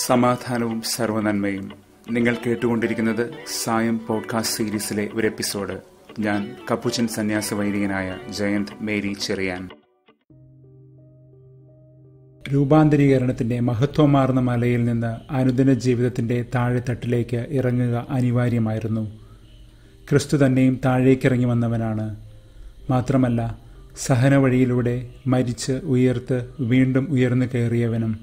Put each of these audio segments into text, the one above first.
സമാധാനവും സർവനന്മയും നിങ്ങൾ കേട്ടുകൊണ്ടിരിക്കുന്നത് സായം പോഡ്കാസ്റ്റ് സീരീസിലെ ഒരു എപ്പിസോഡ് ഞാൻ കപ്പുച്ചൻ സന്യാസ വൈദികനായ ജയന്ത് മേരി ചെറിയാൻ രൂപാന്തരീകരണത്തിന്റെ മഹത്വമാർന്ന മലയിൽ നിന്ന് അനുദിന ജീവിതത്തിന്റെ താഴെത്തട്ടിലേക്ക് ഇറങ്ങുക അനിവാര്യമായിരുന്നു ക്രിസ്തു തന്നെയും താഴേക്കിറങ്ങി വന്നവനാണ് മാത്രമല്ല സഹന വഴിയിലൂടെ മരിച്ച് ഉയർത്ത് വീണ്ടും ഉയർന്നു കയറിയവനും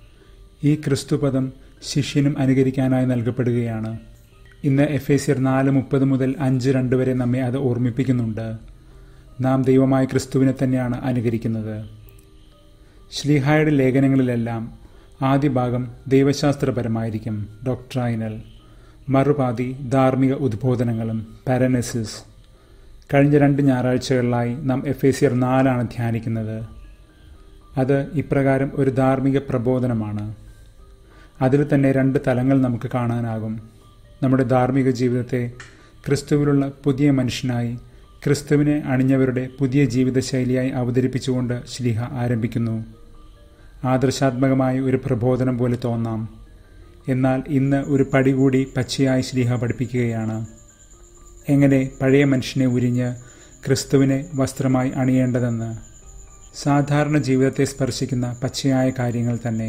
ഈ ക്രിസ്തുപദം ശിഷ്യനും അനുകരിക്കാനായി നൽകപ്പെടുകയാണ് ഇന്ന് എഫ് എ സിയർ നാല് മുപ്പത് മുതൽ അഞ്ച് രണ്ട് വരെ നമ്മെ അത് ഓർമ്മിപ്പിക്കുന്നുണ്ട് നാം ദൈവമായ ക്രിസ്തുവിനെ തന്നെയാണ് അനുകരിക്കുന്നത് ശ്ലീഹായുടെ ലേഖനങ്ങളിലെല്ലാം ആദ്യ ഭാഗം ദൈവശാസ്ത്രപരമായിരിക്കും ഡോക്ട്രൈനൽ മറുപാതി ധാർമ്മിക ഉദ്ബോധനങ്ങളും പാരനസിസ് കഴിഞ്ഞ രണ്ട് ഞായറാഴ്ചകളിലായി നാം എഫ് എ സിയർ നാലാണ് ധ്യാനിക്കുന്നത് അത് ഇപ്രകാരം ഒരു ധാർമ്മിക പ്രബോധനമാണ് അതിൽ തന്നെ രണ്ട് തലങ്ങൾ നമുക്ക് കാണാനാകും നമ്മുടെ ധാർമ്മിക ജീവിതത്തെ ക്രിസ്തുവിലുള്ള പുതിയ മനുഷ്യനായി ക്രിസ്തുവിനെ അണിഞ്ഞവരുടെ പുതിയ ജീവിതശൈലിയായി അവതരിപ്പിച്ചുകൊണ്ട് ശ്ലീഹ ആരംഭിക്കുന്നു ആദർശാത്മകമായ ഒരു പ്രബോധനം പോലെ തോന്നാം എന്നാൽ ഇന്ന് ഒരു പടി കൂടി പച്ചയായി ശ്ലീഹ പഠിപ്പിക്കുകയാണ് എങ്ങനെ പഴയ മനുഷ്യനെ ഉരിഞ്ഞ് ക്രിസ്തുവിനെ വസ്ത്രമായി അണിയേണ്ടതെന്ന് സാധാരണ ജീവിതത്തെ സ്പർശിക്കുന്ന പച്ചയായ കാര്യങ്ങൾ തന്നെ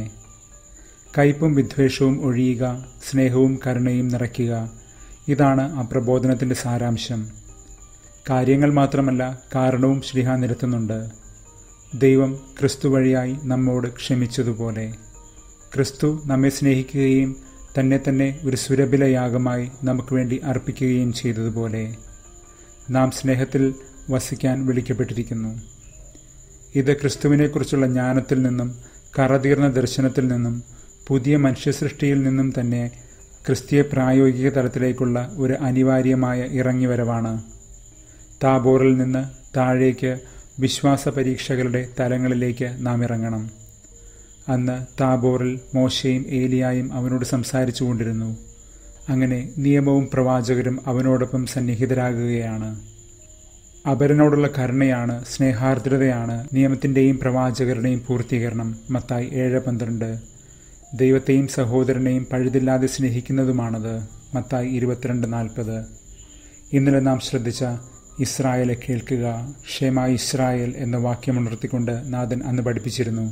കയ്പും വിദ്വേഷവും ഒഴിയുക സ്നേഹവും കരുണയും നിറയ്ക്കുക ഇതാണ് ആ പ്രബോധനത്തിൻ്റെ സാരാംശം കാര്യങ്ങൾ മാത്രമല്ല കാരണവും ശ്രീഹ നിരത്തുന്നുണ്ട് ദൈവം ക്രിസ്തു വഴിയായി നമ്മോട് ക്ഷമിച്ചതുപോലെ ക്രിസ്തു നമ്മെ സ്നേഹിക്കുകയും തന്നെ തന്നെ ഒരു സുരഭിലയാഗമായി നമുക്ക് വേണ്ടി അർപ്പിക്കുകയും ചെയ്തതുപോലെ നാം സ്നേഹത്തിൽ വസിക്കാൻ വിളിക്കപ്പെട്ടിരിക്കുന്നു ഇത് ക്രിസ്തുവിനെക്കുറിച്ചുള്ള ജ്ഞാനത്തിൽ നിന്നും കറതീർന്ന ദർശനത്തിൽ നിന്നും പുതിയ മനുഷ്യസൃഷ്ടിയിൽ നിന്നും തന്നെ ക്രിസ്തീയ പ്രായോഗിക തലത്തിലേക്കുള്ള ഒരു അനിവാര്യമായ ഇറങ്ങിവരവാണ് താബോറിൽ നിന്ന് താഴേക്ക് വിശ്വാസ പരീക്ഷകളുടെ തലങ്ങളിലേക്ക് നാം ഇറങ്ങണം അന്ന് താബോറിൽ മോശയും ഏലിയായും അവനോട് സംസാരിച്ചു കൊണ്ടിരുന്നു അങ്ങനെ നിയമവും പ്രവാചകരും അവനോടൊപ്പം സന്നിഹിതരാകുകയാണ് അപരനോടുള്ള കരുണയാണ് സ്നേഹാർദ്രതയാണ് നിയമത്തിൻ്റെയും പ്രവാചകരുടെയും പൂർത്തീകരണം മത്തായി ഏഴ് പന്ത്രണ്ട് ദൈവത്തെയും സഹോദരനെയും പഴുതില്ലാതെ സ്നേഹിക്കുന്നതുമാണത് മത്തായി ഇരുപത്തിരണ്ട് നാൽപ്പത് ഇന്നലെ നാം ശ്രദ്ധിച്ച ഇസ്രായേലെ കേൾക്കുക ക്ഷേമ ഇസ്രായേൽ എന്ന വാക്യമുണർത്തിക്കൊണ്ട് നാഥൻ അന്ന് പഠിപ്പിച്ചിരുന്നു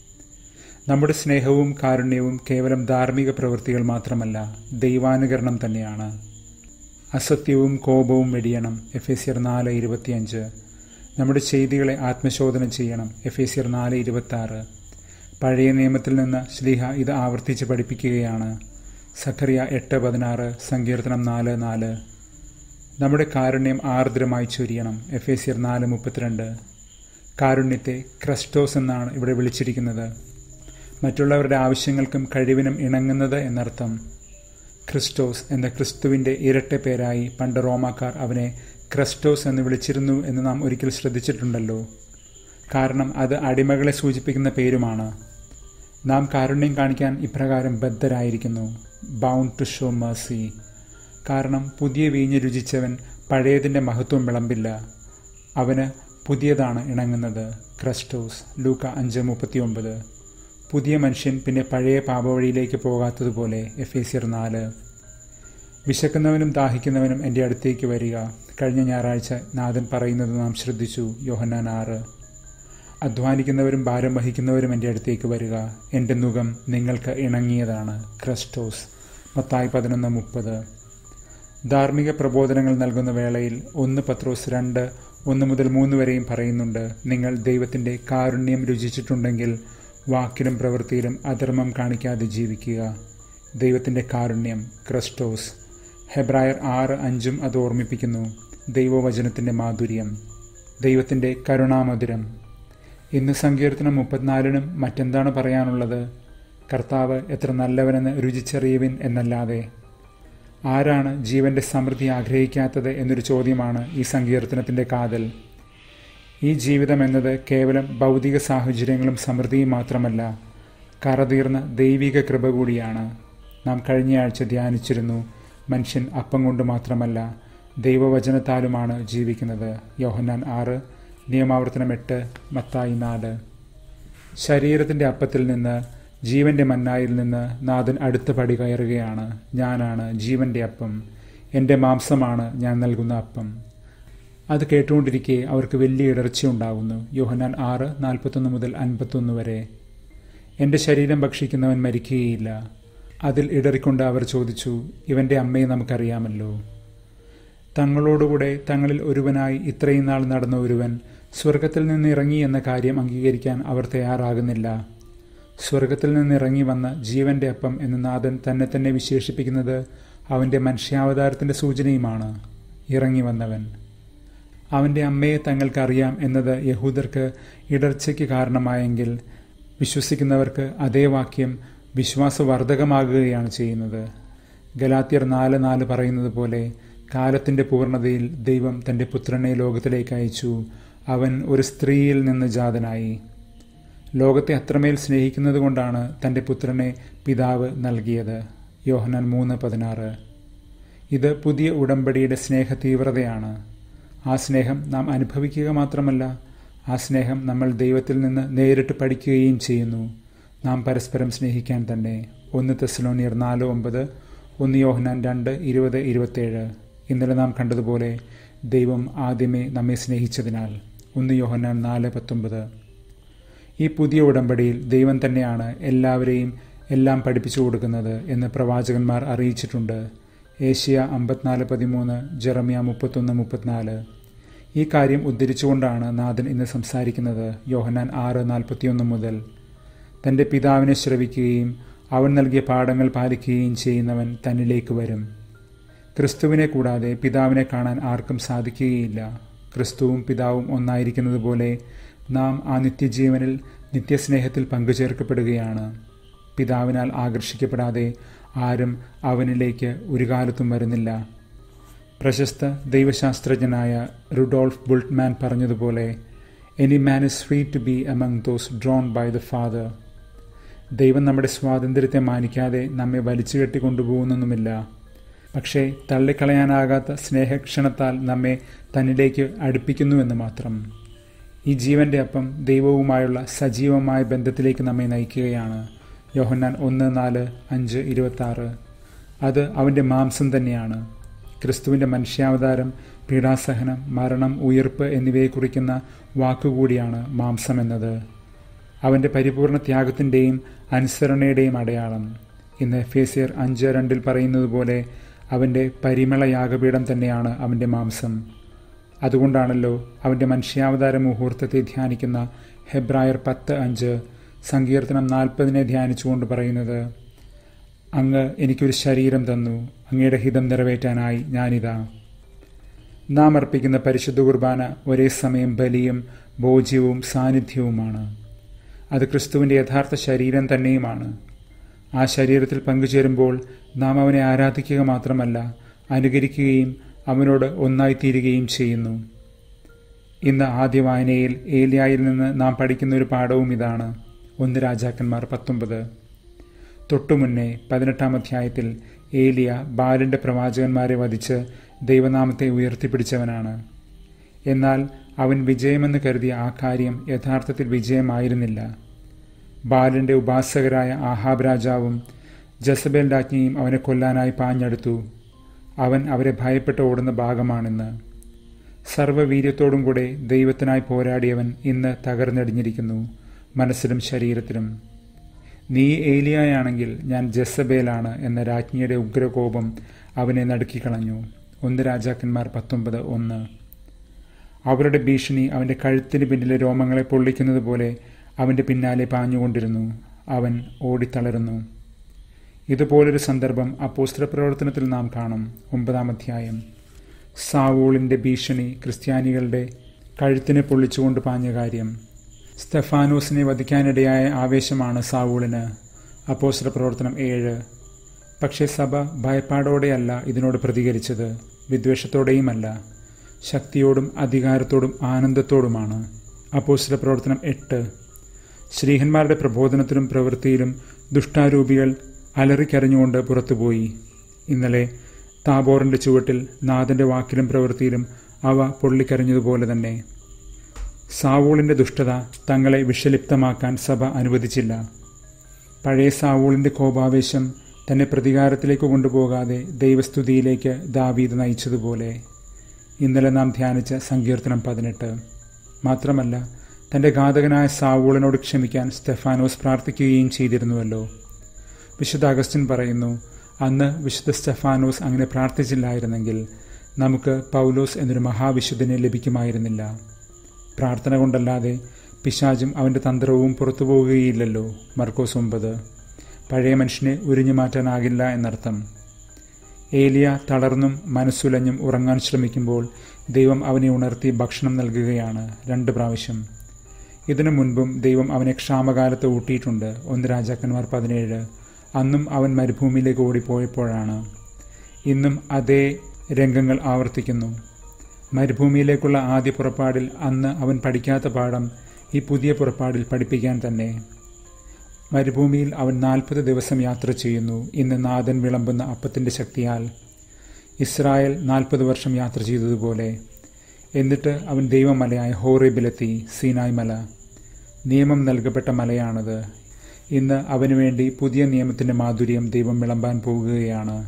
നമ്മുടെ സ്നേഹവും കാരുണ്യവും കേവലം ധാർമ്മിക പ്രവൃത്തികൾ മാത്രമല്ല ദൈവാനുകരണം തന്നെയാണ് അസത്യവും കോപവും വെടിയണം എഫ് എ സിയർ നാല് ഇരുപത്തിയഞ്ച് നമ്മുടെ ചെയ്തികളെ ആത്മശോധന ചെയ്യണം എഫ് എ സിയർ നാല് ഇരുപത്തി ആറ് പഴയ നിയമത്തിൽ നിന്ന് ശ്ലീഹ ഇത് ആവർത്തിച്ച് പഠിപ്പിക്കുകയാണ് സഖറിയ എട്ട് പതിനാറ് സങ്കീർത്തനം നാല് നാല് നമ്മുടെ കാരുണ്യം ആർദ്രമായി ചൊരിയണം എഫ് എ സിയർ നാല് മുപ്പത്തിരണ്ട് കാരുണ്യത്തെ ക്രസ്റ്റോസ് എന്നാണ് ഇവിടെ വിളിച്ചിരിക്കുന്നത് മറ്റുള്ളവരുടെ ആവശ്യങ്ങൾക്കും കഴിവിനും ഇണങ്ങുന്നത് എന്നർത്ഥം ക്രിസ്റ്റോസ് എന്ന ക്രിസ്തുവിൻ്റെ ഇരട്ട പേരായി പണ്ട് റോമാക്കാർ അവനെ ക്രസ്റ്റോസ് എന്ന് വിളിച്ചിരുന്നു എന്ന് നാം ഒരിക്കൽ ശ്രദ്ധിച്ചിട്ടുണ്ടല്ലോ കാരണം അത് അടിമകളെ സൂചിപ്പിക്കുന്ന പേരുമാണ് നാം കാരുണ്യം കാണിക്കാൻ ഇപ്രകാരം ബദ്ധരായിരിക്കുന്നു ബൗണ്ട് ടു ഷോ മേഴ്സി കാരണം പുതിയ വീഞ്ഞ് രുചിച്ചവൻ പഴയതിൻ്റെ മഹത്വം വിളമ്പില്ല അവന് പുതിയതാണ് ഇണങ്ങുന്നത് ക്രസ്റ്റോസ് ലൂക്ക അഞ്ച് മുപ്പത്തി ഒമ്പത് പുതിയ മനുഷ്യൻ പിന്നെ പഴയ പാപവഴിയിലേക്ക് പോകാത്തതുപോലെ എഫ് എ സിയർ നാല് വിശക്കുന്നവനും ദാഹിക്കുന്നവനും എൻ്റെ അടുത്തേക്ക് വരിക കഴിഞ്ഞ ഞായറാഴ്ച നാഥൻ പറയുന്നത് നാം ശ്രദ്ധിച്ചു യോഹന്നാൻ ആറ് അധ്വാനിക്കുന്നവരും ഭാരം വഹിക്കുന്നവരും എൻ്റെ അടുത്തേക്ക് വരിക എൻ്റെ മുഖം നിങ്ങൾക്ക് ഇണങ്ങിയതാണ് ക്രസ്റ്റോസ് മത്തായി പതിനൊന്ന് മുപ്പത് ധാർമ്മിക പ്രബോധനങ്ങൾ നൽകുന്ന വേളയിൽ ഒന്ന് പത്രോസ് രണ്ട് ഒന്ന് മുതൽ മൂന്ന് വരെയും പറയുന്നുണ്ട് നിങ്ങൾ ദൈവത്തിൻ്റെ കാരുണ്യം രുചിച്ചിട്ടുണ്ടെങ്കിൽ വാക്കിലും പ്രവൃത്തിയിലും അധർമ്മം കാണിക്കാതെ ജീവിക്കുക ദൈവത്തിൻ്റെ കാരുണ്യം ക്രസ്റ്റോസ് ഹെബ്രായർ ആറ് അഞ്ചും അത് ഓർമ്മിപ്പിക്കുന്നു ദൈവവചനത്തിൻ്റെ മാധുര്യം ദൈവത്തിൻ്റെ കരുണാമധുരം ഇന്ന് സങ്കീർത്തനം മുപ്പത്തിനാലിനും മറ്റെന്താണ് പറയാനുള്ളത് കർത്താവ് എത്ര നല്ലവനെന്ന് രുചിച്ചറിയുവിൻ എന്നല്ലാതെ ആരാണ് ജീവന്റെ സമൃദ്ധി ആഗ്രഹിക്കാത്തത് എന്നൊരു ചോദ്യമാണ് ഈ സങ്കീർത്തനത്തിൻ്റെ കാതൽ ഈ ജീവിതം എന്നത് കേവലം ഭൗതിക സാഹചര്യങ്ങളും സമൃദ്ധിയും മാത്രമല്ല കറതീർന്ന ദൈവിക കൃപ കൂടിയാണ് നാം കഴിഞ്ഞയാഴ്ച ധ്യാനിച്ചിരുന്നു മനുഷ്യൻ അപ്പം കൊണ്ട് മാത്രമല്ല ദൈവവചനത്താലുമാണ് ജീവിക്കുന്നത് യോഹന്നാൻ ആറ് നിയമാവർത്തനം എട്ട് മത്തായി നാല് ശരീരത്തിൻ്റെ അപ്പത്തിൽ നിന്ന് ജീവന്റെ മന്നായിൽ നിന്ന് നാഥൻ അടുത്ത പടി കയറുകയാണ് ഞാനാണ് ജീവന്റെ അപ്പം എൻ്റെ മാംസമാണ് ഞാൻ നൽകുന്ന അപ്പം അത് കേട്ടുകൊണ്ടിരിക്കെ അവർക്ക് വലിയ ഇടർച്ചയുണ്ടാകുന്നു യോഹനാൻ ആറ് നാൽപ്പത്തൊന്ന് മുതൽ അൻപത്തൊന്ന് വരെ എൻ്റെ ശരീരം ഭക്ഷിക്കുന്നവൻ മരിക്കുകയില്ല അതിൽ ഇടറിക്കൊണ്ട് അവർ ചോദിച്ചു ഇവൻ്റെ അമ്മയെ നമുക്കറിയാമല്ലോ തങ്ങളോടുകൂടെ തങ്ങളിൽ ഒരുവനായി ഇത്രയും നാൾ നടന്ന ഒരുവൻ സ്വർഗത്തിൽ നിന്ന് ഇറങ്ങി എന്ന കാര്യം അംഗീകരിക്കാൻ അവർ തയ്യാറാകുന്നില്ല സ്വർഗത്തിൽ നിന്ന് ഇറങ്ങി വന്ന ജീവന്റെ അപ്പം എന്ന് നാഥൻ തന്നെ തന്നെ വിശേഷിപ്പിക്കുന്നത് അവൻ്റെ മനുഷ്യാവതാരത്തിൻ്റെ സൂചനയുമാണ് ഇറങ്ങി വന്നവൻ അവൻ്റെ അമ്മയെ തങ്ങൾക്കറിയാം എന്നത് യഹൂദർക്ക് ഇടർച്ചയ്ക്ക് കാരണമായെങ്കിൽ വിശ്വസിക്കുന്നവർക്ക് അതേ വാക്യം വിശ്വാസവർദ്ധകമാകുകയാണ് ചെയ്യുന്നത് ഗലാത്യർ നാല് നാല് പറയുന്നത് പോലെ കാലത്തിൻ്റെ പൂർണ്ണതയിൽ ദൈവം തൻ്റെ പുത്രനെ ലോകത്തിലേക്ക് അയച്ചു അവൻ ഒരു സ്ത്രീയിൽ നിന്ന് ജാതനായി ലോകത്തെ അത്രമേൽ സ്നേഹിക്കുന്നത് കൊണ്ടാണ് തൻ്റെ പുത്രനെ പിതാവ് നൽകിയത് യോഹനാൻ മൂന്ന് പതിനാറ് ഇത് പുതിയ ഉടമ്പടിയുടെ സ്നേഹ തീവ്രതയാണ് ആ സ്നേഹം നാം അനുഭവിക്കുക മാത്രമല്ല ആ സ്നേഹം നമ്മൾ ദൈവത്തിൽ നിന്ന് നേരിട്ട് പഠിക്കുകയും ചെയ്യുന്നു നാം പരസ്പരം സ്നേഹിക്കാൻ തന്നെ ഒന്ന് തെസ്ലോനിയർ നാല് ഒമ്പത് ഒന്ന് യോഹനാൻ രണ്ട് ഇരുപത് ഇരുപത്തേഴ് ഇന്നലെ നാം കണ്ടതുപോലെ ദൈവം ആദ്യമേ നമ്മെ സ്നേഹിച്ചതിനാൽ ഒന്ന് യോഹനാൻ നാല് പത്തൊമ്പത് ഈ പുതിയ ഉടമ്പടിയിൽ ദൈവം തന്നെയാണ് എല്ലാവരെയും എല്ലാം പഠിപ്പിച്ചു കൊടുക്കുന്നത് എന്ന് പ്രവാചകന്മാർ അറിയിച്ചിട്ടുണ്ട് ഏഷ്യ അമ്പത്തിനാല് പതിമൂന്ന് ജെറമിയ മുപ്പത്തൊന്ന് മുപ്പത്തിനാല് ഈ കാര്യം ഉദ്ധരിച്ചുകൊണ്ടാണ് നാഥൻ ഇന്ന് സംസാരിക്കുന്നത് യോഹനാൻ ആറ് നാൽപ്പത്തിയൊന്ന് മുതൽ തൻ്റെ പിതാവിനെ ശ്രവിക്കുകയും അവൻ നൽകിയ പാഠങ്ങൾ പാലിക്കുകയും ചെയ്യുന്നവൻ തന്നിലേക്ക് വരും ക്രിസ്തുവിനെ കൂടാതെ പിതാവിനെ കാണാൻ ആർക്കും സാധിക്കുകയില്ല ക്രിസ്തുവും പിതാവും ഒന്നായിരിക്കുന്നത് പോലെ നാം ആ നിത്യജീവനിൽ നിത്യസ്നേഹത്തിൽ പങ്കുചേർക്കപ്പെടുകയാണ് പിതാവിനാൽ ആകർഷിക്കപ്പെടാതെ ആരും അവനിലേക്ക് ഒരു കാലത്തും വരുന്നില്ല പ്രശസ്ത ദൈവശാസ്ത്രജ്ഞനായ റുഡോൾഫ് ബുൾട്ട്മാൻ പറഞ്ഞതുപോലെ any man is free to be among those drawn by the father ദൈവം നമ്മുടെ സ്വാതന്ത്ര്യത്തെ മാനിക്കാതെ നമ്മെ വലിച്ചു കെട്ടിക്കൊണ്ടുപോകുന്നൊന്നുമില്ല പക്ഷേ തള്ളിക്കളയാനാകാത്ത സ്നേഹക്ഷണത്താൽ നമ്മെ തന്നിലേക്ക് അടുപ്പിക്കുന്നുവെന്ന് മാത്രം ഈ ജീവന്റെ അപ്പം ദൈവവുമായുള്ള സജീവമായ ബന്ധത്തിലേക്ക് നമ്മെ നയിക്കുകയാണ് യോഹന്നാൻ ഒന്ന് നാല് അഞ്ച് ഇരുപത്തി ആറ് അത് അവൻ്റെ മാംസം തന്നെയാണ് ക്രിസ്തുവിൻ്റെ മനുഷ്യാവതാരം പീഡാസഹനം മരണം ഉയർപ്പ് എന്നിവയെ കുറിക്കുന്ന വാക്കുകൂടിയാണ് മാംസം എന്നത് അവൻ്റെ പരിപൂർണ ത്യാഗത്തിൻ്റെയും അനുസരണയുടെയും അടയാളം ഇന്ന് ഫേസിയർ അഞ്ച് രണ്ടിൽ പറയുന്നത് പോലെ അവൻ്റെ പരിമള യാഗപീഠം തന്നെയാണ് അവൻ്റെ മാംസം അതുകൊണ്ടാണല്ലോ അവൻ്റെ മനുഷ്യാവതാര മുഹൂർത്തത്തെ ധ്യാനിക്കുന്ന ഹെബ്രായർ പത്ത് അഞ്ച് സങ്കീർത്തനം നാൽപ്പതിനെ ധ്യാനിച്ചുകൊണ്ട് പറയുന്നത് അങ്ങ് എനിക്കൊരു ശരീരം തന്നു അങ്ങയുടെ ഹിതം നിറവേറ്റാനായി ഞാനിതാ നാം അർപ്പിക്കുന്ന പരിശുദ്ധ കുർബാന ഒരേ സമയം ബലിയും ഭോജ്യവും സാന്നിധ്യവുമാണ് അത് ക്രിസ്തുവിൻ്റെ യഥാർത്ഥ ശരീരം തന്നെയുമാണ് ആ ശരീരത്തിൽ പങ്കുചേരുമ്പോൾ നാം അവനെ ആരാധിക്കുക മാത്രമല്ല അനുകരിക്കുകയും അവനോട് ഒന്നായിത്തീരുകയും ചെയ്യുന്നു ഇന്ന് ആദ്യ വായനയിൽ ഏലിയായിൽ നിന്ന് നാം പഠിക്കുന്ന ഒരു പാഠവും ഇതാണ് ഒന്ന് രാജാക്കന്മാർ പത്തൊമ്പത് തൊട്ടുമുന്നേ പതിനെട്ടാം അധ്യായത്തിൽ ഏലിയ ബാലന്റെ പ്രവാചകന്മാരെ വധിച്ച് ദൈവനാമത്തെ ഉയർത്തിപ്പിടിച്ചവനാണ് എന്നാൽ അവൻ വിജയമെന്ന് കരുതിയ ആ കാര്യം യഥാർത്ഥത്തിൽ വിജയമായിരുന്നില്ല ബാലന്റെ ഉപാസകരായ ആഹാബ് രാജാവും ജസബേൽ രാജ്ഞിയും അവനെ കൊല്ലാനായി പാഞ്ഞെടുത്തു അവൻ അവരെ ഭയപ്പെട്ട് ഓടുന്ന ഭാഗമാണിന്ന് സർവ്വവീര്യത്തോടും കൂടെ ദൈവത്തിനായി പോരാടിയവൻ ഇന്ന് തകർന്നടിഞ്ഞിരിക്കുന്നു മനസ്സിലും ശരീരത്തിലും നീ ഏലിയായാണെങ്കിൽ ഞാൻ ജസബേലാണ് എന്ന രാജ്ഞിയുടെ ഉഗ്രകോപം അവനെ നടുക്കിക്കളഞ്ഞു ഒന്ന് രാജാക്കന്മാർ പത്തൊമ്പത് ഒന്ന് അവരുടെ ഭീഷണി അവൻ്റെ കഴുത്തിന് പിന്നിലെ രോമങ്ങളെ പൊള്ളിക്കുന്നത് പോലെ അവൻ്റെ പിന്നാലെ പാഞ്ഞുകൊണ്ടിരുന്നു അവൻ ഓടിത്തളരുന്നു ഇതുപോലൊരു സന്ദർഭം അപ്പോസ്ത്ര പ്രവർത്തനത്തിൽ നാം കാണും ഒമ്പതാം അധ്യായം സാവൂളിൻ്റെ ഭീഷണി ക്രിസ്ത്യാനികളുടെ കഴുത്തിനെ പൊള്ളിച്ചുകൊണ്ട് പാഞ്ഞ കാര്യം സ്തെഫാനോസിനെ വധിക്കാനിടയായ ആവേശമാണ് സാവൂളിന് അപ്പോസ്ത്ര പ്രവർത്തനം ഏഴ് പക്ഷേ സഭ ഭയപ്പാടോടെയല്ല ഇതിനോട് പ്രതികരിച്ചത് വിദ്വേഷത്തോടെയുമല്ല ശക്തിയോടും അധികാരത്തോടും ആനന്ദത്തോടുമാണ് അപ്പോസ്ത്ര പ്രവർത്തനം എട്ട് ശ്രീഹന്മാരുടെ പ്രബോധനത്തിലും പ്രവൃത്തിയിലും ദുഷ്ടാരൂപികൾ അലറിക്കരഞ്ഞുകൊണ്ട് പുറത്തുപോയി ഇന്നലെ താബോറിൻ്റെ ചുവട്ടിൽ നാഥൻ്റെ വാക്കിലും പ്രവൃത്തിയിലും അവ പൊള്ളിക്കരഞ്ഞതുപോലെ തന്നെ സാവൂളിൻ്റെ ദുഷ്ടത തങ്ങളെ വിഷലിപ്തമാക്കാൻ സഭ അനുവദിച്ചില്ല പഴയ സാവൂളിൻ്റെ കോപാവേശം തന്നെ പ്രതികാരത്തിലേക്ക് കൊണ്ടുപോകാതെ ദൈവസ്തുതിയിലേക്ക് ദാവീദ് നയിച്ചതുപോലെ ഇന്നലെ നാം ധ്യാനിച്ച സങ്കീർത്തനം പതിനെട്ട് മാത്രമല്ല തൻ്റെ ഘാതകനായ സാവൂളിനോട് ക്ഷമിക്കാൻ സ്റ്റെഫാനോസ് പ്രാർത്ഥിക്കുകയും ചെയ്തിരുന്നുവല്ലോ വിശുദ്ധ അഗസ്റ്റിൻ പറയുന്നു അന്ന് വിശുദ്ധ സ്റ്റെഫാനോസ് അങ്ങനെ പ്രാർത്ഥിച്ചില്ലായിരുന്നെങ്കിൽ നമുക്ക് പൗലോസ് എന്നൊരു മഹാവിശുദ്ധനെ ലഭിക്കുമായിരുന്നില്ല പ്രാർത്ഥന കൊണ്ടല്ലാതെ പിശാചും അവൻ്റെ തന്ത്രവും പുറത്തു പോവുകയില്ലല്ലോ മർക്കോസ് ഒമ്പത് പഴയ മനുഷ്യനെ ഉരിഞ്ഞു മാറ്റാനാകില്ല എന്നർത്ഥം ഏലിയ തളർന്നും മനസ്സുലഞ്ഞും ഉറങ്ങാൻ ശ്രമിക്കുമ്പോൾ ദൈവം അവനെ ഉണർത്തി ഭക്ഷണം നൽകുകയാണ് രണ്ട് പ്രാവശ്യം ഇതിനു മുൻപും ദൈവം അവനെ ക്ഷാമകാലത്ത് ഊട്ടിയിട്ടുണ്ട് ഒന്ന് രാജാക്കന്മാർ പതിനേഴ് അന്നും അവൻ മരുഭൂമിയിലേക്ക് ഓടിപ്പോയപ്പോഴാണ് ഇന്നും അതേ രംഗങ്ങൾ ആവർത്തിക്കുന്നു മരുഭൂമിയിലേക്കുള്ള ആദ്യ പുറപ്പാടിൽ അന്ന് അവൻ പഠിക്കാത്ത പാഠം ഈ പുതിയ പുറപ്പാടിൽ പഠിപ്പിക്കാൻ തന്നെ മരുഭൂമിയിൽ അവൻ നാൽപ്പത് ദിവസം യാത്ര ചെയ്യുന്നു ഇന്ന് നാഥൻ വിളമ്പുന്ന അപ്പത്തിൻ്റെ ശക്തിയാൽ ഇസ്രായേൽ നാൽപ്പത് വർഷം യാത്ര ചെയ്തതുപോലെ എന്നിട്ട് അവൻ ദൈവമലയായ ഹോറേബിലെത്തി സീനായ് മല നിയമം നൽകപ്പെട്ട മലയാണത് ഇന്ന് അവനു വേണ്ടി പുതിയ നിയമത്തിൻ്റെ മാധുര്യം ദൈവം വിളമ്പാൻ പോകുകയാണ്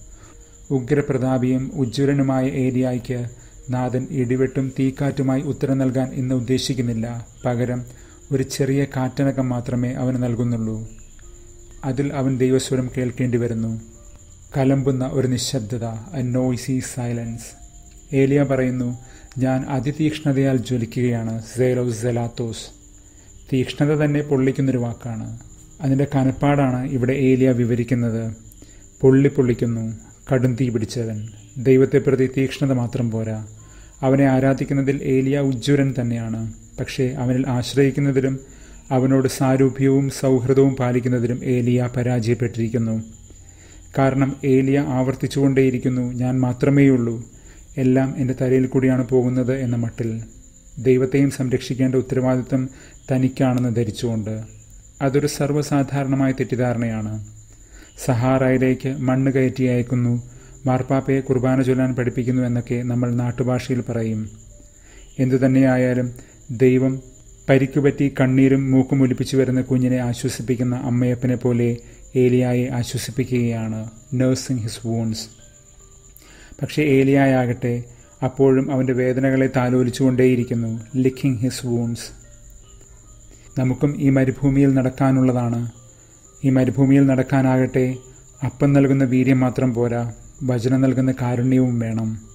ഉഗ്രപ്രതാപിയും ഉജ്ജ്വലനുമായ ഏരിയായ്ക്ക് നാഥൻ ഇടിവെട്ടും തീക്കാറ്റുമായി ഉത്തരം നൽകാൻ ഇന്ന് ഉദ്ദേശിക്കുന്നില്ല പകരം ഒരു ചെറിയ കാറ്റനക്കം മാത്രമേ അവന് നൽകുന്നുള്ളൂ അതിൽ അവൻ ദൈവസ്വരം കേൾക്കേണ്ടി വരുന്നു കലമ്പുന്ന ഒരു നിശബ്ദത എ നോയ്സി സൈലൻസ് ഏലിയ പറയുന്നു ഞാൻ അതിതീക്ഷ്ണതയാൽ ജ്വലിക്കുകയാണ് സേലോ സെലാത്തോസ് തീക്ഷ്ണത തന്നെ പൊള്ളിക്കുന്നൊരു വാക്കാണ് അതിൻ്റെ കനപ്പാടാണ് ഇവിടെ ഏലിയ വിവരിക്കുന്നത് പൊള്ളി പൊള്ളിക്കുന്നു കടും തീ പിടിച്ചവൻ ദൈവത്തെ പ്രതി തീക്ഷ്ണത മാത്രം പോരാ അവനെ ആരാധിക്കുന്നതിൽ ഏലിയ ഉജ്ജ്വലൻ തന്നെയാണ് പക്ഷേ അവനിൽ ആശ്രയിക്കുന്നതിലും അവനോട് സാരൂപ്യവും സൗഹൃദവും പാലിക്കുന്നതിലും ഏലിയ പരാജയപ്പെട്ടിരിക്കുന്നു കാരണം ഏലിയ ആവർത്തിച്ചുകൊണ്ടേയിരിക്കുന്നു ഞാൻ മാത്രമേയുള്ളൂ എല്ലാം എൻ്റെ തലയിൽ കൂടിയാണ് പോകുന്നത് എന്ന മട്ടിൽ ദൈവത്തെയും സംരക്ഷിക്കേണ്ട ഉത്തരവാദിത്വം തനിക്കാണെന്ന് ധരിച്ചുകൊണ്ട് അതൊരു സർവ്വസാധാരണമായ തെറ്റിദ്ധാരണയാണ് സഹാറയിലേക്ക് മണ്ണ് കയറ്റി അയക്കുന്നു മാർപ്പാപ്പയെ കുർബാന ചൊല്ലാൻ പഠിപ്പിക്കുന്നു എന്നൊക്കെ നമ്മൾ നാട്ടുഭാഷയിൽ പറയും എന്തുതന്നെയായാലും ദൈവം പരിക്കുപറ്റി കണ്ണീരും മൂക്കും ഒലിപ്പിച്ചു വരുന്ന കുഞ്ഞിനെ ആശ്വസിപ്പിക്കുന്ന അമ്മയപ്പനെ പോലെ ഏലിയായെ ആശ്വസിപ്പിക്കുകയാണ് നേഴ്സിംഗ് ഹിസ് വൂൺസ് പക്ഷേ ഏലിയായാകട്ടെ അപ്പോഴും അവൻ്റെ വേദനകളെ താലോലിച്ചുകൊണ്ടേയിരിക്കുന്നു ലിക്കിംഗ് ഹിസ് വൂൺസ് നമുക്കും ഈ മരുഭൂമിയിൽ നടക്കാനുള്ളതാണ് ഈ മരുഭൂമിയിൽ നടക്കാനാകട്ടെ അപ്പം നൽകുന്ന വീര്യം മാത്രം പോരാ വചനം നൽകുന്ന കാരുണ്യവും വേണം